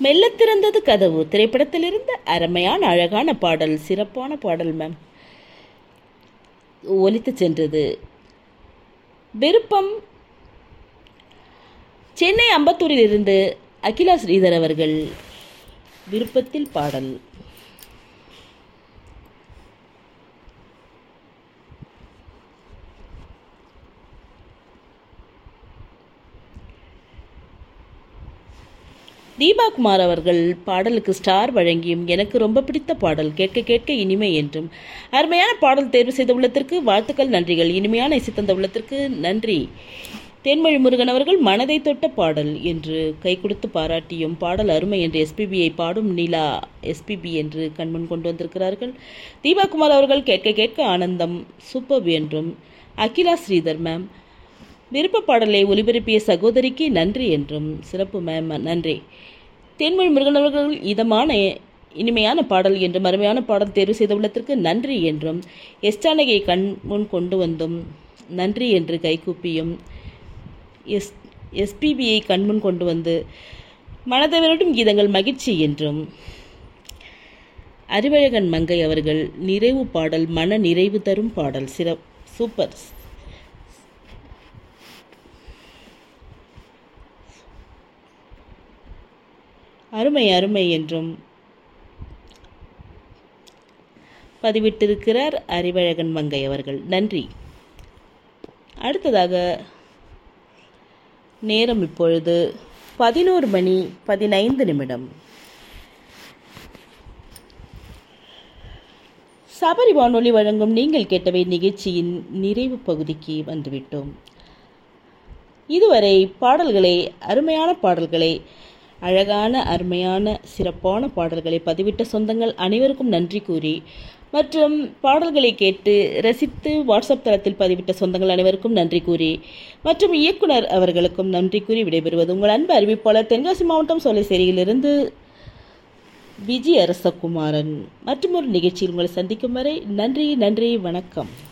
மெல்லத் திறந்தது கதவு திரைப்படத்திலிருந்து அருமையான அழகான பாடல் சிறப்பான பாடல் மேம் ஒலித்து சென்றது விருப்பம் சென்னை அம்பத்தூரில் இருந்து அகிலா ஸ்ரீதர் அவர்கள் விருப்பத்தில் பாடல் தீபா குமார் அவர்கள் பாடலுக்கு ஸ்டார் வழங்கியும் எனக்கு ரொம்ப பிடித்த பாடல் கேட்க கேட்க இனிமை என்றும் அருமையான பாடல் தேர்வு செய்த உள்ளத்திற்கு வாழ்த்துக்கள் நன்றிகள் இனிமையான இசை தந்த உள்ளத்திற்கு நன்றி தேன்மொழி முருகன் அவர்கள் மனதை தொட்ட பாடல் என்று கை கொடுத்து பாராட்டியும் பாடல் அருமை என்று எஸ்பிபியை பாடும் நிலா எஸ்பிபி என்று கண்முன் கொண்டு வந்திருக்கிறார்கள் தீபா குமார் அவர்கள் கேட்க கேட்க ஆனந்தம் சூப்பர் என்றும் அகிலா ஸ்ரீதர் மேம் விருப்ப பாடலை ஒலிபரப்பிய சகோதரிக்கு நன்றி என்றும் சிறப்பு மேம் நன்றி தேன்மொழி முருகன் அவர்கள் இதமான இனிமையான பாடல் என்றும் அருமையான பாடல் தேர்வு செய்த உள்ளத்திற்கு நன்றி என்றும் எஸ் ஜானகியை கண் முன் கொண்டு வந்தும் நன்றி என்று கைகூப்பியும் எஸ் எஸ்பிபியை கண்முன் கொண்டு வந்து மனதை விரட்டும் கீதங்கள் மகிழ்ச்சி என்றும் அறிவழகன் மங்கை அவர்கள் நிறைவு பாடல் மன நிறைவு தரும் பாடல் சிறப் சூப்பர் அருமை அருமை என்றும் பதிவிட்டிருக்கிறார் அறிவழகன் மங்கை அவர்கள் நன்றி அடுத்ததாக நேரம் இப்பொழுது பதினோரு மணி பதினைந்து நிமிடம் சபரி வானொலி வழங்கும் நீங்கள் கேட்டவை நிகழ்ச்சியின் நிறைவு பகுதிக்கு வந்துவிட்டோம் இதுவரை பாடல்களை அருமையான பாடல்களை அழகான அருமையான சிறப்பான பாடல்களை பதிவிட்ட சொந்தங்கள் அனைவருக்கும் நன்றி கூறி மற்றும் பாடல்களை கேட்டு ரசித்து வாட்ஸ்அப் தளத்தில் பதிவிட்ட சொந்தங்கள் அனைவருக்கும் நன்றி கூறி மற்றும் இயக்குனர் அவர்களுக்கும் நன்றி கூறி விடைபெறுவது உங்கள் அன்பு அறிவிப்பாளர் தென்காசி மாவட்டம் சோலைசேரியிலிருந்து விஜய் அரசகுமாரன் மற்றும் ஒரு நிகழ்ச்சியில் உங்களை சந்திக்கும் வரை நன்றி நன்றி வணக்கம்